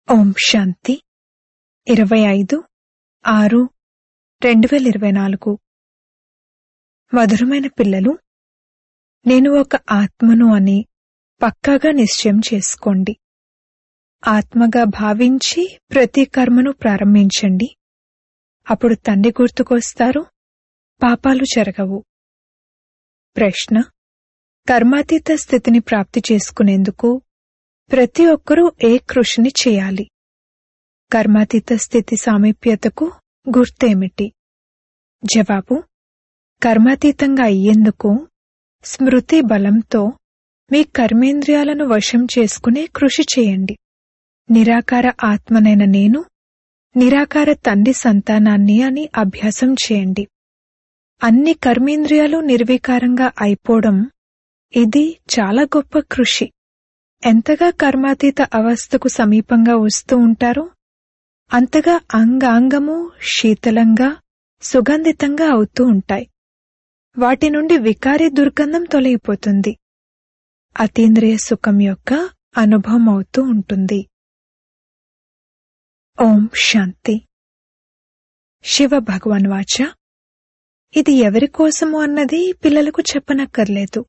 ఓం శాంతి ఇరవై ఐదు ఆరు రెండు వేల ఇరవై నాలుగు మధురమైన పిల్లలు నేను ఒక ఆత్మను అని పక్కాగా నిశ్చయం చేసుకోండి ఆత్మగా భావించి ప్రతి కర్మను ప్రారంభించండి అప్పుడు తండ్రి గుర్తుకొస్తారు పాపాలు జరగవు ప్రశ్న కర్మాతీత స్థితిని ప్రాప్తి చేసుకునేందుకు ప్రతి ఒక్కరూ ఏ కృషిని చేయాలి కర్మాతీత స్థితి సామీప్యతకు గుర్తేమిటి జవాబు కర్మాతీతంగా అయ్యేందుకు స్మృతి బలంతో మీ కర్మేంద్రియాలను వశం చేసుకునే కృషి చేయండి నిరాకార ఆత్మనైన నేను నిరాకార తండ్రి సంతానాన్ని అని అభ్యాసం చేయండి అన్ని కర్మేంద్రియాలు నిర్వికారంగా అయిపోవడం ఇది చాలా గొప్ప కృషి ఎంతగా కర్మాతీత అవస్థకు సమీపంగా వస్తూ ఉంటారో అంతగా అంగాంగము శీతలంగా సుగంధితంగా అవుతూ ఉంటాయి వాటి నుండి వికారి దుర్గంధం తొలగిపోతుంది అతీంద్రియ సుఖం యొక్క అనుభవం అవుతూ ఉంటుంది ఓం శాంతి శివ భగవాన్ వాచ ఇది ఎవరి కోసము అన్నది పిల్లలకు చెప్పనక్కర్లేదు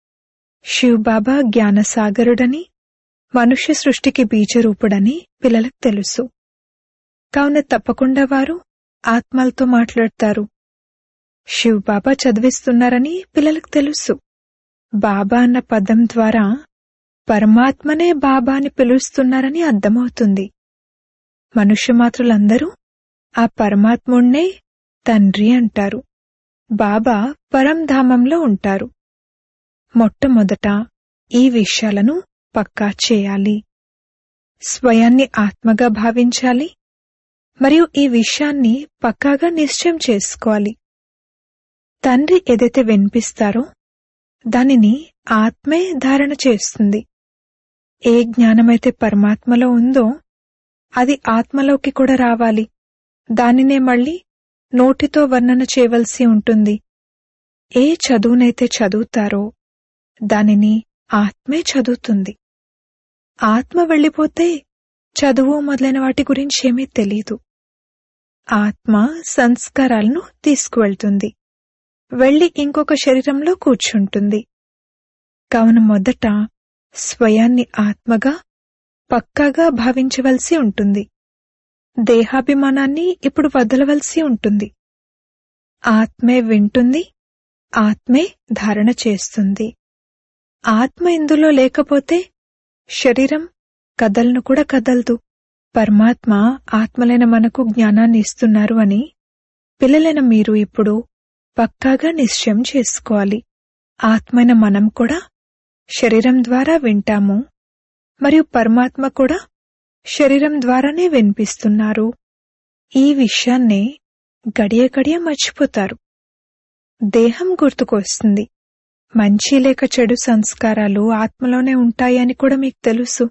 శివ్ బాబా జ్ఞానసాగరుడని మనుష్య సృష్టికి బీజరూపుడని పిల్లలకు తెలుసు కావున తప్పకుండా వారు ఆత్మలతో మాట్లాడతారు శివ్ బాబా చదివిస్తున్నారని పిల్లలకు తెలుసు బాబా అన్న పదం ద్వారా పరమాత్మనే బాబా అని పిలుస్తున్నారని అర్థమవుతుంది మనుష్య మాత్రులందరూ ఆ పరమాత్ముణ్ణే తండ్రి అంటారు బాబా పరంధామంలో ఉంటారు మొట్టమొదట ఈ విషయాలను పక్కా చేయాలి స్వయాన్ని ఆత్మగా భావించాలి మరియు ఈ విషయాన్ని పక్కాగా నిశ్చయం చేసుకోవాలి తండ్రి ఏదైతే వినిపిస్తారో దానిని ఆత్మే ధారణ చేస్తుంది ఏ జ్ఞానమైతే పరమాత్మలో ఉందో అది ఆత్మలోకి కూడా రావాలి దానినే మళ్ళీ నోటితో వర్ణన చేయవలసి ఉంటుంది ఏ చదువునైతే చదువుతారో దానిని ఆత్మే చదువుతుంది ఆత్మ వెళ్ళిపోతే చదువు మొదలైన వాటి గురించి ఏమీ తెలీదు ఆత్మ సంస్కారాలను తీసుకువెళ్తుంది వెళ్లి ఇంకొక శరీరంలో కూర్చుంటుంది కావున మొదట స్వయాన్ని ఆత్మగా పక్కాగా భావించవలసి ఉంటుంది దేహాభిమానాన్ని ఇప్పుడు వదలవలసి ఉంటుంది ఆత్మే వింటుంది ఆత్మే ధారణ చేస్తుంది ఆత్మ ఇందులో లేకపోతే శరీరం కదలను కూడా కదలదు పరమాత్మ ఆత్మలైన మనకు జ్ఞానాన్ని ఇస్తున్నారు అని పిల్లలైన మీరు ఇప్పుడు పక్కాగా నిశ్చయం చేసుకోవాలి ఆత్మైన మనం కూడా శరీరం ద్వారా వింటాము మరియు పరమాత్మ కూడా శరీరం ద్వారానే వినిపిస్తున్నారు ఈ విషయాన్నే గడియ గడియ మర్చిపోతారు దేహం గుర్తుకొస్తుంది మంచి లేక చెడు సంస్కారాలు ఆత్మలోనే ఉంటాయని కూడా మీకు తెలుసు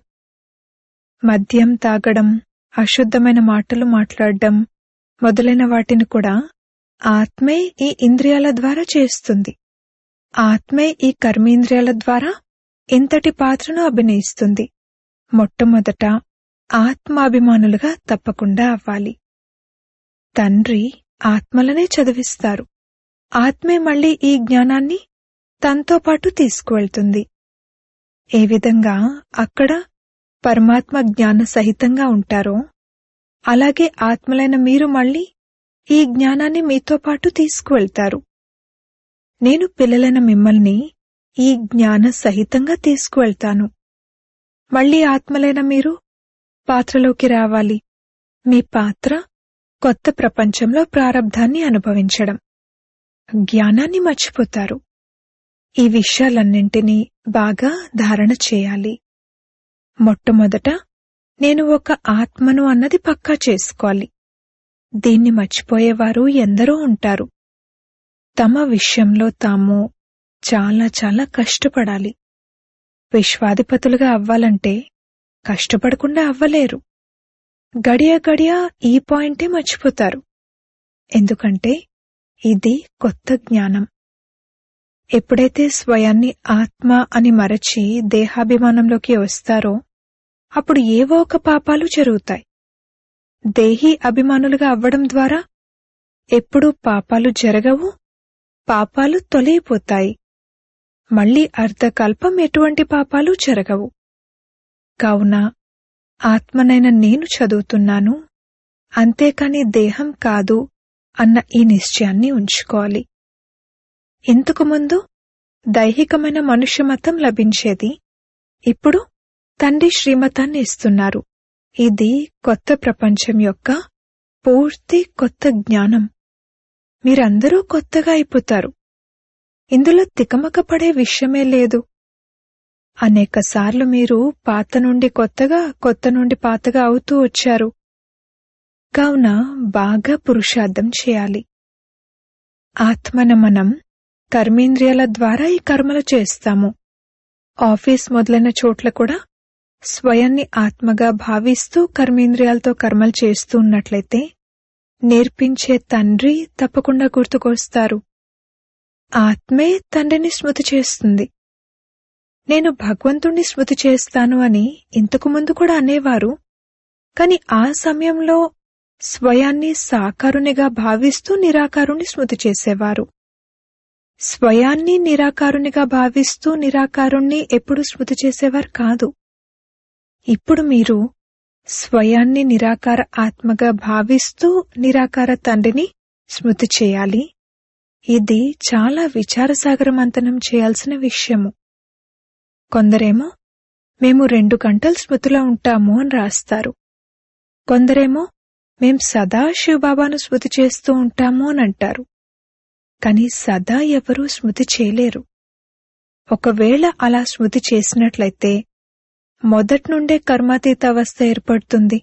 మద్యం తాగడం అశుద్ధమైన మాటలు మాట్లాడడం మొదలైన వాటిని కూడా ఆత్మే ఈ ఇంద్రియాల ద్వారా చేస్తుంది ఆత్మే ఈ కర్మేంద్రియాల ద్వారా ఇంతటి పాత్రను అభినయిస్తుంది మొట్టమొదట ఆత్మాభిమానులుగా తప్పకుండా అవ్వాలి తండ్రి ఆత్మలనే చదివిస్తారు ఆత్మే మళ్ళీ ఈ జ్ఞానాన్ని తనతో పాటు తీసుకువెళ్తుంది ఏ విధంగా అక్కడ పరమాత్మ జ్ఞాన సహితంగా ఉంటారో అలాగే ఆత్మలైన మీరు మళ్ళీ ఈ జ్ఞానాన్ని మీతో పాటు తీసుకువెళ్తారు నేను పిల్లలైన మిమ్మల్ని ఈ జ్ఞాన సహితంగా తీసుకువెళ్తాను మళ్ళీ ఆత్మలైన మీరు పాత్రలోకి రావాలి మీ పాత్ర కొత్త ప్రపంచంలో ప్రారంధాన్ని అనుభవించడం జ్ఞానాన్ని మర్చిపోతారు ఈ విషయాలన్నింటినీ బాగా ధారణ చేయాలి మొట్టమొదట నేను ఒక ఆత్మను అన్నది పక్కా చేసుకోవాలి దీన్ని మర్చిపోయేవారు ఎందరో ఉంటారు తమ విషయంలో తాము చాలా చాలా కష్టపడాలి విశ్వాధిపతులుగా అవ్వాలంటే కష్టపడకుండా అవ్వలేరు గడియ గడియ ఈ పాయింటే మర్చిపోతారు ఎందుకంటే ఇది కొత్త జ్ఞానం ఎప్పుడైతే స్వయాన్ని ఆత్మ అని మరచి దేహాభిమానంలోకి వస్తారో అప్పుడు ఏవో ఒక పాపాలు జరుగుతాయి దేహీ అభిమానులుగా అవ్వడం ద్వారా ఎప్పుడూ పాపాలు జరగవు పాపాలు తొలగిపోతాయి మళ్ళీ అర్ధకల్పం ఎటువంటి పాపాలు జరగవు కావున ఆత్మనైన నేను చదువుతున్నాను అంతేకాని దేహం కాదు అన్న ఈ నిశ్చయాన్ని ఉంచుకోవాలి ఇంతకు ముందు దైహికమైన మనుష్య మతం లభించేది ఇప్పుడు తండ్రి శ్రీమతాన్ని ఇస్తున్నారు ఇది కొత్త ప్రపంచం యొక్క పూర్తి కొత్త జ్ఞానం మీరందరూ కొత్తగా అయిపోతారు ఇందులో తికమక పడే విషయమే లేదు అనేకసార్లు మీరు పాత నుండి కొత్తగా కొత్త నుండి పాతగా అవుతూ వచ్చారు కావున బాగా పురుషార్థం చేయాలి ఆత్మన మనం కర్మేంద్రియాల ద్వారా ఈ కర్మలు చేస్తాము ఆఫీస్ మొదలైన చోట్ల కూడా స్వయాన్ని ఆత్మగా భావిస్తూ కర్మేంద్రియాలతో కర్మలు చేస్తూ ఉన్నట్లయితే నేర్పించే తండ్రి తప్పకుండా గుర్తుకొస్తారు ఆత్మే తండ్రిని స్మృతి చేస్తుంది నేను భగవంతుణ్ణి స్మృతి చేస్తాను అని ఇంతకు ముందు కూడా అనేవారు కాని ఆ సమయంలో స్వయాన్ని సాకారునిగా భావిస్తూ నిరాకారుని స్మృతి చేసేవారు స్వయాన్ని నిరాకారునిగా భావిస్తూ నిరాకారుణ్ణి ఎప్పుడు స్మృతి చేసేవారు కాదు ఇప్పుడు మీరు స్వయాన్ని నిరాకార ఆత్మగా భావిస్తూ నిరాకార తండ్రిని స్మృతి చేయాలి ఇది చాలా విచారసాగర మంతనం చేయాల్సిన విషయము కొందరేమో మేము రెండు గంటలు స్మృతిలో ఉంటాము అని రాస్తారు కొందరేమో మేం సదా శివబాబాను స్మృతి చేస్తూ ఉంటాము అని అంటారు కాని సదా ఎవరూ స్మృతి చేయలేరు ఒకవేళ అలా స్మృతి చేసినట్లయితే మొదటి నుండే కర్మాతీత అవస్థ ఏర్పడుతుంది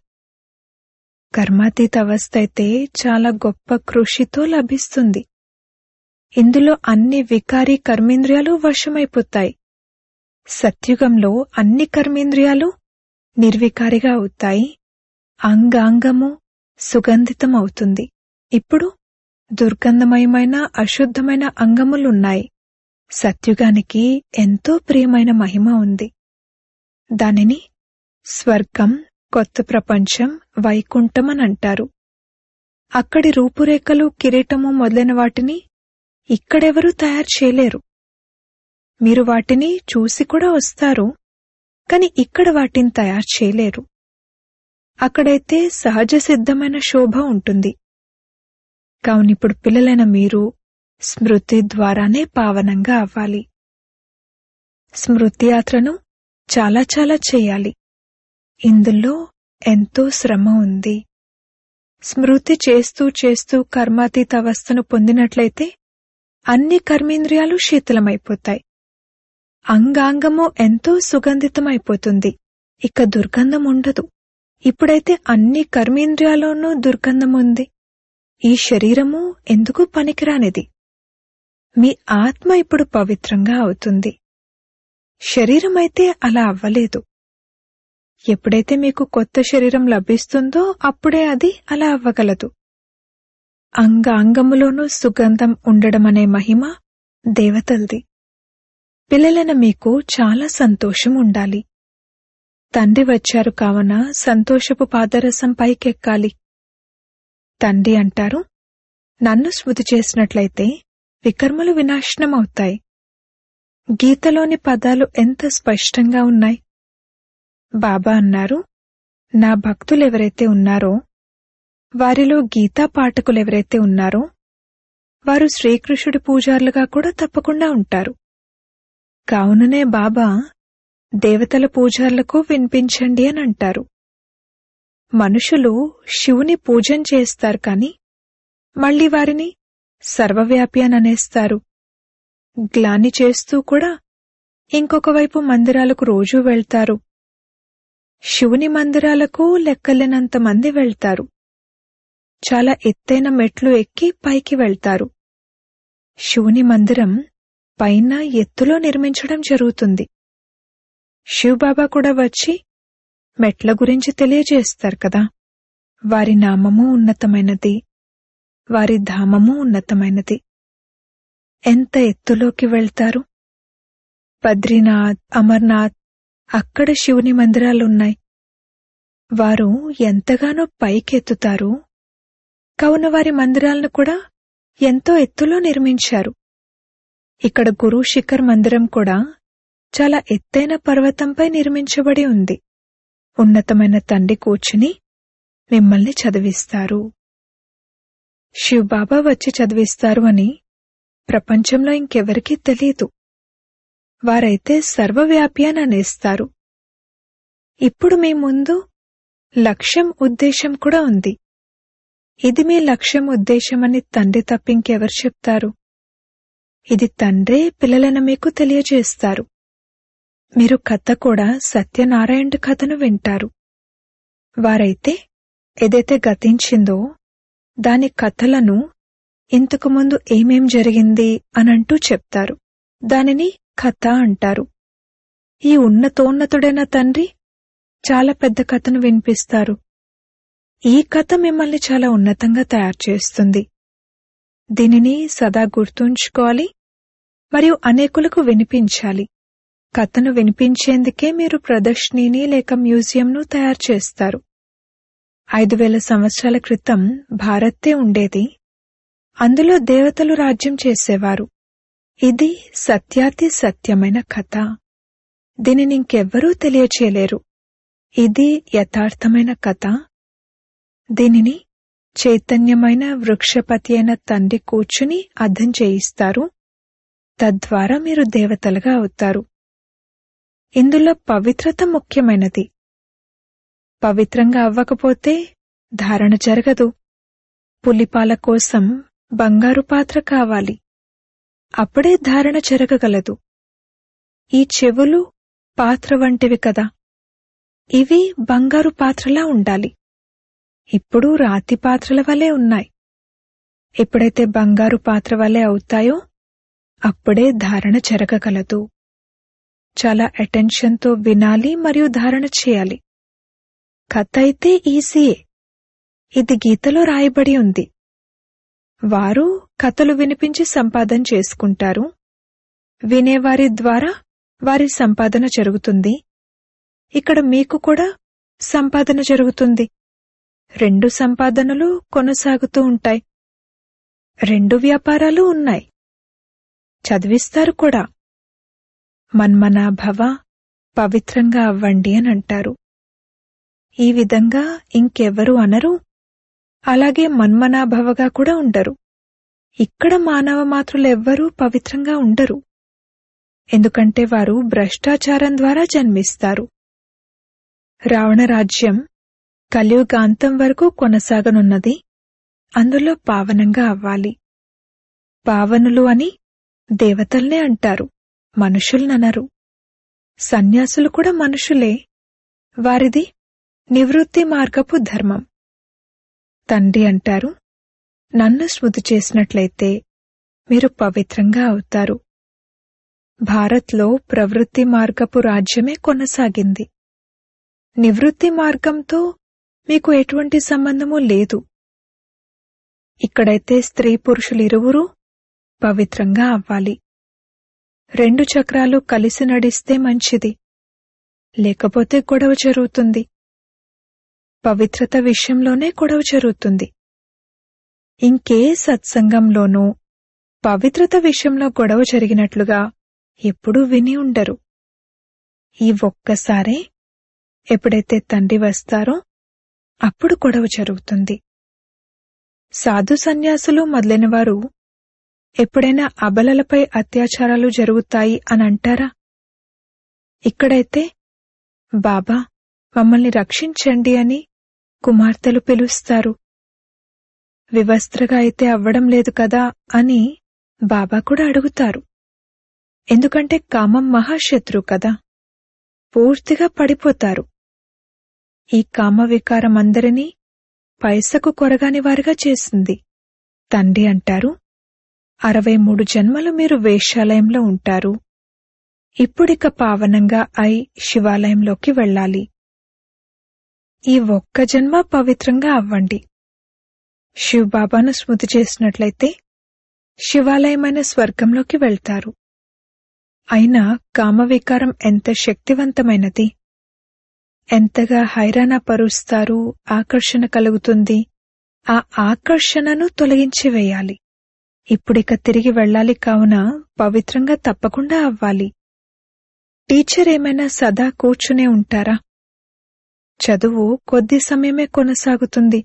కర్మాతీత అవస్థ అయితే చాలా గొప్ప కృషితో లభిస్తుంది ఇందులో అన్ని వికారి కర్మేంద్రియాలు వశమైపోతాయి సత్యుగంలో అన్ని కర్మేంద్రియాలు నిర్వికారిగా అవుతాయి అంగాంగము సుగంధితం అవుతుంది ఇప్పుడు దుర్గంధమయమైన అశుద్ధమైన అంగములున్నాయి సత్యుగానికి ఎంతో ప్రియమైన మహిమ ఉంది దానిని స్వర్గం కొత్త ప్రపంచం వైకుంఠం అని అంటారు అక్కడి రూపురేఖలు కిరీటము మొదలైన వాటిని ఇక్కడెవరూ తయారు చేయలేరు మీరు వాటిని చూసి కూడా వస్తారు కాని ఇక్కడ వాటిని తయారు చేయలేరు అక్కడైతే సహజ సిద్ధమైన శోభ ఉంటుంది కావునిప్పుడు పిల్లలైన మీరు స్మృతి ద్వారానే పావనంగా అవ్వాలి స్మృతి యాత్రను చాలా చాలా చెయ్యాలి ఇందులో ఎంతో శ్రమ ఉంది స్మృతి చేస్తూ చేస్తూ కర్మాతీత అవస్థను పొందినట్లయితే అన్ని కర్మేంద్రియాలు శీతలమైపోతాయి అంగాంగము ఎంతో సుగంధితమైపోతుంది ఇక దుర్గంధం ఉండదు ఇప్పుడైతే అన్ని కర్మేంద్రియాల్లోనూ దుర్గంధం ఉంది ఈ శరీరము ఎందుకు పనికిరానిది మీ ఆత్మ ఇప్పుడు పవిత్రంగా అవుతుంది శరీరమైతే అలా అవ్వలేదు ఎప్పుడైతే మీకు కొత్త శరీరం లభిస్తుందో అప్పుడే అది అలా అవ్వగలదు అంగాంగములోనూ సుగంధం ఉండడమనే మహిమ దేవతల్ది పిల్లలైన మీకు చాలా సంతోషం ఉండాలి తండ్రి వచ్చారు కావున సంతోషపు పాదరసం పైకెక్కాలి తండ్రి అంటారు నన్ను స్మృతి చేసినట్లయితే వికర్మలు వినాశనమవుతాయి గీతలోని పదాలు ఎంత స్పష్టంగా ఉన్నాయి బాబా అన్నారు నా భక్తులెవరైతే ఉన్నారో వారిలో గీతా పాఠకులెవరైతే ఉన్నారో వారు శ్రీకృష్ణుడి పూజారులుగా కూడా తప్పకుండా ఉంటారు కావుననే బాబా దేవతల పూజారులకు వినిపించండి అని అంటారు మనుషులు శివుని పూజం చేస్తారు కాని మళ్ళీ వారిని సర్వవ్యాపి అని అనేస్తారు గ్లాని చేస్తూ కూడా ఇంకొక వైపు మందిరాలకు రోజూ వెళ్తారు శివుని మందిరాలకు లెక్కలేనంత మంది వెళ్తారు చాలా ఎత్తైన మెట్లు ఎక్కి పైకి వెళ్తారు శివుని మందిరం పైన ఎత్తులో నిర్మించడం జరుగుతుంది శివబాబా కూడా వచ్చి మెట్ల గురించి తెలియజేస్తారు కదా వారి నామము ఉన్నతమైనది వారి ధామము ఉన్నతమైనది ఎంత ఎత్తులోకి వెళ్తారు బద్రీనాథ్ అమర్నాథ్ అక్కడ శివుని మందిరాలున్నాయి వారు ఎంతగానో పైకెత్తుతారు కావున వారి మందిరాలను కూడా ఎంతో ఎత్తులో నిర్మించారు ఇక్కడ గురు శిఖర్ మందిరం కూడా చాలా ఎత్తైన పర్వతంపై నిర్మించబడి ఉంది ఉన్నతమైన తండ్రి కూర్చుని మిమ్మల్ని చదివిస్తారు శివబాబా వచ్చి చదివిస్తారు అని ప్రపంచంలో ఇంకెవరికీ తెలియదు వారైతే సర్వవ్యాపి అని అనేస్తారు ఇప్పుడు మీ ముందు లక్ష్యం ఉద్దేశం కూడా ఉంది ఇది మీ లక్ష్యం ఉద్దేశం అని తండ్రి తప్పింకెవరు చెప్తారు ఇది తండ్రే పిల్లలను మీకు తెలియజేస్తారు మీరు కథ కూడా సత్యనారాయణ కథను వింటారు వారైతే ఏదైతే గతించిందో దాని కథలను ఇంతకు ముందు ఏమేం జరిగింది అనంటూ చెప్తారు దానిని కథ అంటారు ఈ ఉన్నతోన్నతుడైన తండ్రి చాలా పెద్ద కథను వినిపిస్తారు ఈ కథ మిమ్మల్ని చాలా ఉన్నతంగా తయారు చేస్తుంది దీనిని సదా గుర్తుంచుకోవాలి మరియు అనేకులకు వినిపించాలి కథను వినిపించేందుకే మీరు ప్రదర్శనని లేక మ్యూజియంను తయారు చేస్తారు ఐదు వేల సంవత్సరాల క్రితం భారత్తే ఉండేది అందులో దేవతలు రాజ్యం చేసేవారు ఇది సత్యాతి సత్యమైన కథ దీనిని ఇంకెవ్వరూ తెలియచేయలేరు ఇది యథార్థమైన కథ దీనిని చైతన్యమైన వృక్షపతి అయిన తండ్రి కూర్చుని అర్థం చేయిస్తారు తద్వారా మీరు దేవతలుగా అవుతారు ఇందులో పవిత్రత ముఖ్యమైనది పవిత్రంగా అవ్వకపోతే ధారణ జరగదు పులిపాల కోసం బంగారు పాత్ర కావాలి అప్పుడే ధారణ జరగగలదు ఈ చెవులు పాత్ర వంటివి కదా ఇవి బంగారు పాత్రలా ఉండాలి ఇప్పుడు రాతి పాత్రల వలె ఉన్నాయి ఎప్పుడైతే బంగారు పాత్ర వలె అవుతాయో అప్పుడే ధారణ జరగగలదు చాలా అటెన్షన్తో వినాలి మరియు ధారణ చేయాలి కథ అయితే ఈజీయే ఇది గీతలో రాయబడి ఉంది వారు కథలు వినిపించి సంపాదన చేసుకుంటారు వినేవారి ద్వారా వారి సంపాదన జరుగుతుంది ఇక్కడ మీకు కూడా సంపాదన జరుగుతుంది రెండు సంపాదనలు కొనసాగుతూ ఉంటాయి రెండు వ్యాపారాలు ఉన్నాయి చదివిస్తారు కూడా మన్మనా భవ పవిత్రంగా అవ్వండి అని అంటారు ఈ విధంగా ఇంకెవరు అనరు అలాగే మన్మనాభవగా కూడా ఉండరు ఇక్కడ మానవ మాతృలెవ్వరూ పవిత్రంగా ఉండరు ఎందుకంటే వారు భ్రష్టాచారం ద్వారా జన్మిస్తారు రావణ రాజ్యం కలియుగాంతం వరకు కొనసాగనున్నది అందులో పావనంగా అవ్వాలి పావనులు అని దేవతల్నే అంటారు మనుషులననరు సన్యాసులు కూడా మనుషులే వారిది నివృత్తి మార్గపు ధర్మం తండ్రి అంటారు నన్ను స్మృతి చేసినట్లయితే మీరు పవిత్రంగా అవుతారు భారత్లో ప్రవృత్తి మార్గపు రాజ్యమే కొనసాగింది నివృత్తి మార్గంతో మీకు ఎటువంటి సంబంధము లేదు ఇక్కడైతే స్త్రీ పురుషులిరువురూ పవిత్రంగా అవ్వాలి రెండు చక్రాలు కలిసి నడిస్తే మంచిది లేకపోతే గొడవ జరుగుతుంది పవిత్రత విషయంలోనే గొడవ జరుగుతుంది ఇంకే సత్సంగంలోనూ పవిత్రత విషయంలో గొడవ జరిగినట్లుగా ఎప్పుడూ విని ఉండరు ఈ ఒక్కసారే ఎప్పుడైతే తండ్రి వస్తారో అప్పుడు గొడవ జరుగుతుంది సాధు సన్యాసులు మొదలైనవారు ఎప్పుడైనా అబలలపై అత్యాచారాలు జరుగుతాయి అని అంటారా ఇక్కడైతే బాబా మమ్మల్ని రక్షించండి అని కుమార్తెలు పిలుస్తారు వివస్త్రగా అయితే అవ్వడం లేదు కదా అని బాబా కూడా అడుగుతారు ఎందుకంటే కామం మహాశత్రు కదా పూర్తిగా పడిపోతారు ఈ కామ వికారం అందరినీ పైసకు కొరగాని వారిగా చేసింది తండ్రి అంటారు అరవై మూడు జన్మలు మీరు వేశ్యాలయంలో ఉంటారు ఇప్పుడిక పావనంగా అయి శివాలయంలోకి వెళ్ళాలి ఈ ఒక్క జన్మ పవిత్రంగా అవ్వండి శివబాబాను స్మృతి చేసినట్లయితే శివాలయమైన స్వర్గంలోకి వెళ్తారు అయినా కామవికారం ఎంత శక్తివంతమైనది ఎంతగా హైరాణ పరుస్తారు ఆకర్షణ కలుగుతుంది ఆ ఆకర్షణను తొలగించి వేయాలి ఇప్పుడిక తిరిగి వెళ్ళాలి కావున పవిత్రంగా తప్పకుండా అవ్వాలి టీచర్ ఏమైనా సదా కూర్చునే ఉంటారా చదువు కొద్ది సమయమే కొనసాగుతుంది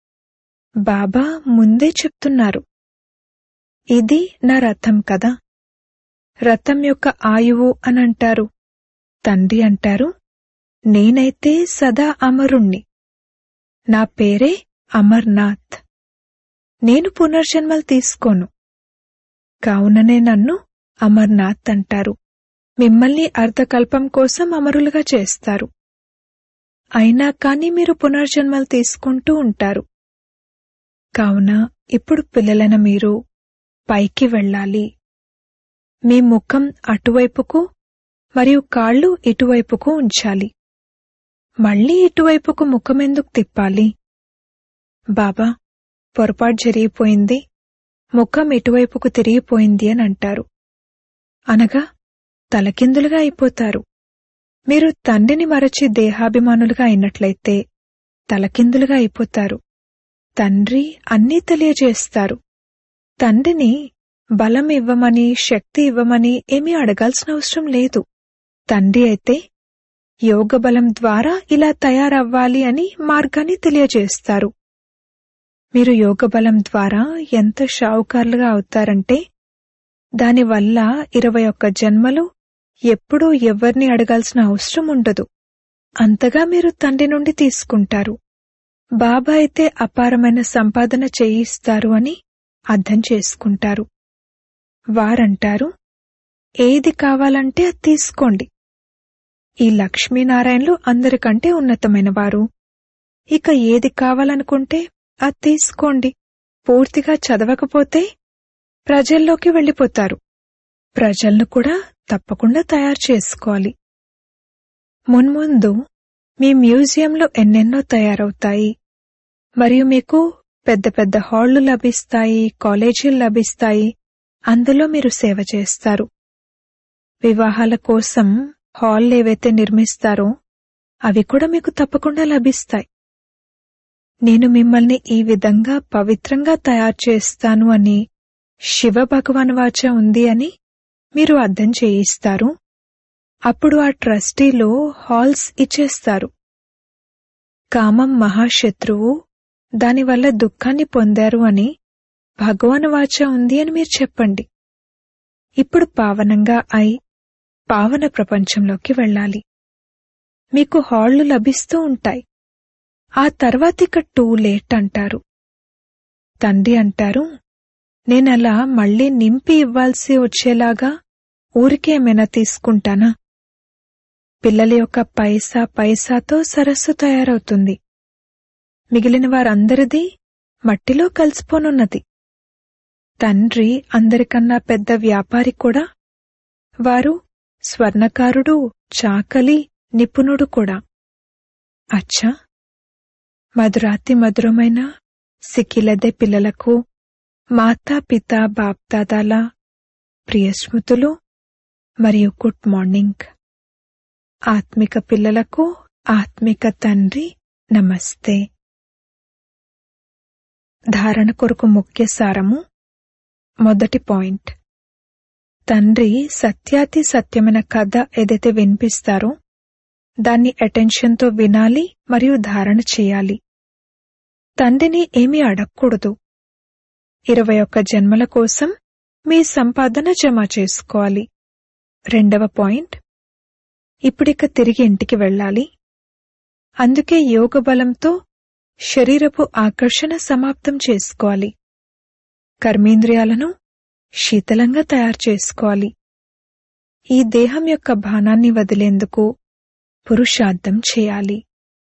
బాబా ముందే చెప్తున్నారు ఇది నా రథం కదా రథం యొక్క ఆయువు అనంటారు తండ్రి అంటారు నేనైతే సదా అమరుణ్ణి నా పేరే అమర్నాథ్ నేను పునర్జన్మలు తీసుకోను కావుననే నన్ను అమర్నాథ్ అంటారు మిమ్మల్ని అర్ధకల్పం కోసం అమరులుగా చేస్తారు అయినా కాని మీరు పునర్జన్మలు తీసుకుంటూ ఉంటారు కావున ఇప్పుడు పిల్లలైన మీరు పైకి వెళ్ళాలి మీ ముఖం అటువైపుకు మరియు కాళ్ళు ఇటువైపుకు ఉంచాలి మళ్ళీ ఇటువైపుకు ముఖమెందుకు తిప్పాలి బాబా పొరపాటు జరిగిపోయింది ముఖం ఇటువైపుకు తిరిగిపోయింది అని అంటారు అనగా తలకిందులుగా అయిపోతారు మీరు తండ్రిని మరచి దేహాభిమానులుగా అయినట్లయితే తలకిందులుగా అయిపోతారు తండ్రి అన్నీ తెలియజేస్తారు తండ్రిని బలం ఇవ్వమని శక్తి ఇవ్వమని ఏమీ అడగాల్సిన అవసరం లేదు తండ్రి అయితే యోగ బలం ద్వారా ఇలా తయారవ్వాలి అని మార్గాన్ని తెలియజేస్తారు మీరు యోగ బలం ద్వారా ఎంత షావుకారులుగా అవుతారంటే దానివల్ల ఇరవై ఒక్క జన్మలు ఎప్పుడూ ఎవ్వర్ని అడగాల్సిన అవసరం ఉండదు అంతగా మీరు తండ్రి నుండి తీసుకుంటారు బాబా అయితే అపారమైన సంపాదన చేయిస్తారు అని అర్థం చేసుకుంటారు వారంటారు ఏది కావాలంటే అది తీసుకోండి ఈ లక్ష్మీనారాయణలు అందరికంటే ఉన్నతమైన వారు ఇక ఏది కావాలనుకుంటే అది తీసుకోండి పూర్తిగా చదవకపోతే ప్రజల్లోకి వెళ్ళిపోతారు ప్రజలను కూడా తప్పకుండా తయారు చేసుకోవాలి మున్ముందు మీ మ్యూజియంలో ఎన్నెన్నో తయారవుతాయి మరియు మీకు పెద్ద పెద్ద హాళ్లు లభిస్తాయి కాలేజీలు లభిస్తాయి అందులో మీరు సేవ చేస్తారు వివాహాల కోసం హాల్ ఏవైతే నిర్మిస్తారో అవి కూడా మీకు తప్పకుండా లభిస్తాయి నేను మిమ్మల్ని ఈ విధంగా పవిత్రంగా తయారు చేస్తాను అని శివ భగవాన్ వాచ ఉంది అని మీరు అర్థం చేయిస్తారు అప్పుడు ఆ ట్రస్టీలో హాల్స్ ఇచ్చేస్తారు కామం మహాశత్రువు దానివల్ల దుఃఖాన్ని పొందారు అని భగవాన్ వాచ ఉంది అని మీరు చెప్పండి ఇప్పుడు పావనంగా అయి పావన ప్రపంచంలోకి వెళ్ళాలి మీకు హాళ్లు లభిస్తూ ఉంటాయి ఆ తర్వాత ఇక టూ లేట్ అంటారు తండ్రి అంటారు నేనలా మళ్ళీ నింపి ఇవ్వాల్సి వచ్చేలాగా ఊరికే ఏమైనా తీసుకుంటానా పిల్లల యొక్క పైసా పైసాతో సరస్సు తయారవుతుంది మిగిలిన వారందరిది మట్టిలో కలిసిపోనున్నది తండ్రి అందరికన్నా పెద్ద వ్యాపారి కూడా వారు స్వర్ణకారుడు చాకలి నిపుణుడు కూడా అచ్చా మధురాతి మధురమైన సిక్కిలదే పిల్లలకు మాతా పిత బాప్దాదాల ప్రియ స్మృతులు మరియు గుడ్ మార్నింగ్ ఆత్మిక పిల్లలకు ఆత్మిక తండ్రి నమస్తే ధారణ కొరకు ముఖ్య సారము మొదటి పాయింట్ తండ్రి సత్యాతి సత్యమైన కథ ఏదైతే వినిపిస్తారో దాన్ని అటెన్షన్తో వినాలి మరియు ధారణ చేయాలి తండ్రిని ఏమీ అడగకూడదు ఇరవై ఒక్క జన్మల కోసం మీ సంపాదన జమ చేసుకోవాలి రెండవ పాయింట్ ఇప్పుడిక తిరిగి ఇంటికి వెళ్ళాలి అందుకే యోగ బలంతో శరీరపు ఆకర్షణ సమాప్తం చేసుకోవాలి కర్మేంద్రియాలను శీతలంగా తయారు చేసుకోవాలి ఈ దేహం యొక్క బాణాన్ని వదిలేందుకు పురుషార్థం చేయాలి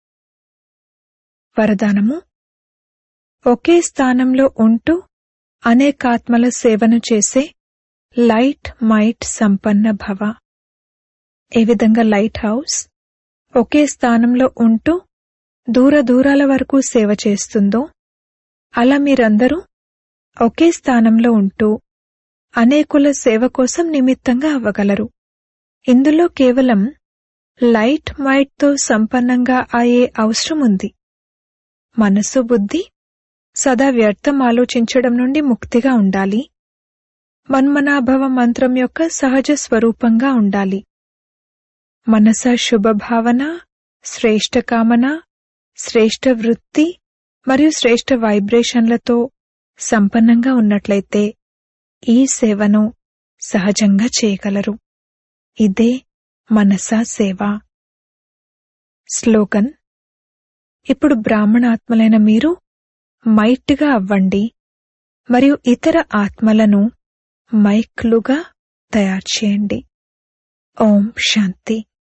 వరదానము ఒకే స్థానంలో ఉంటూ అనేకాత్మల సేవను చేసే లైట్ మైట్ సంపన్న భవ ఏ విధంగా లైట్ హౌస్ ఒకే స్థానంలో ఉంటూ దూర దూరాల వరకు సేవ చేస్తుందో అలా మీరందరూ ఒకే స్థానంలో ఉంటూ అనేకుల సేవ కోసం నిమిత్తంగా అవ్వగలరు ఇందులో కేవలం లైట్ మైట్తో సంపన్నంగా అయ్యే అవసరం ఉంది మనసు బుద్ధి సదా వ్యర్థం ఆలోచించడం నుండి ముక్తిగా ఉండాలి మన్మనాభవ మంత్రం యొక్క సహజ స్వరూపంగా ఉండాలి మనస శుభభావన శ్రేష్ట కామన శ్రేష్ట వృత్తి మరియు శ్రేష్ట వైబ్రేషన్లతో సంపన్నంగా ఉన్నట్లయితే ఈ సేవను సహజంగా చేయగలరు ఇదే మనసా సేవ స్లోగన్ ఇప్పుడు బ్రాహ్మణాత్మలైన మీరు మైట్గా అవ్వండి మరియు ఇతర ఆత్మలను మైక్లుగా తయారు చేయండి ఓం శాంతి